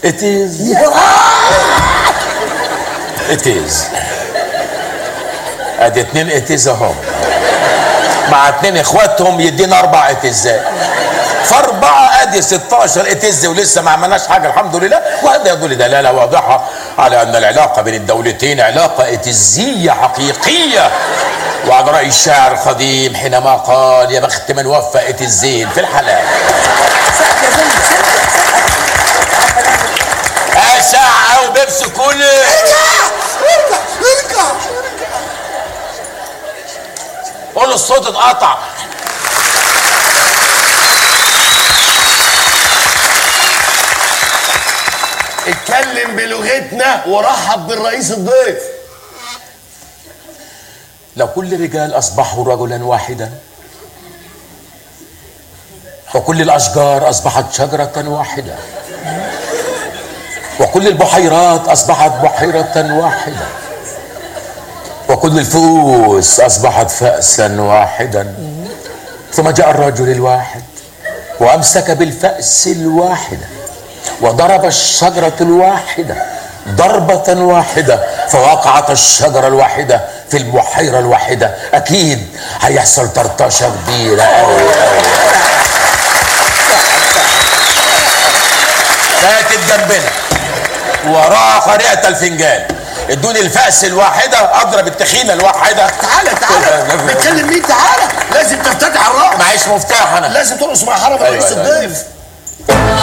It is. It is. ادي اتنين اتيز اهم مع اتنين اخواتهم يدينا اربع اتزات فاربعه ادي 16 اتز ولسه ما عملناش حاجه الحمد لله وهذا يدل دلاله واضحه على ان العلاقه بين الدولتين علاقه اتزيه حقيقيه وعلى راي الشاعر القديم حينما قال يا بخت من وفى اتزين في الحلال سقف يا زلمه سقف اشعه وبيبسي كله ارجع ارجع قول له الصوت اتقطع اتكلم بلغتنا ورحب بالرئيس الضيف لو كل الرجال اصبحوا رجلا واحدا وكل الاشجار اصبحت شجره واحده وكل البحيرات اصبحت بحيره واحده وكل الفؤوس اصبحت فاسا واحدا ثم جاء الرجل الواحد وامسك بالفاس الواحده وضرب الشجره الواحده ضربه واحده فوقعت الشجره الواحده في البحيره الواحده اكيد هيحصل طرطشه كبيره قوي فاتت جنبنا وراها قارئة الفنجان ادوني الفأس الواحدة اضرب التخينة الواحدة تعالى تعالى بتكلم مين تعالى لازم تفتتح الرأس معيش مفتاح انا لازم ترقص مع حرم أيوة، الرئيس أيوة. الضيف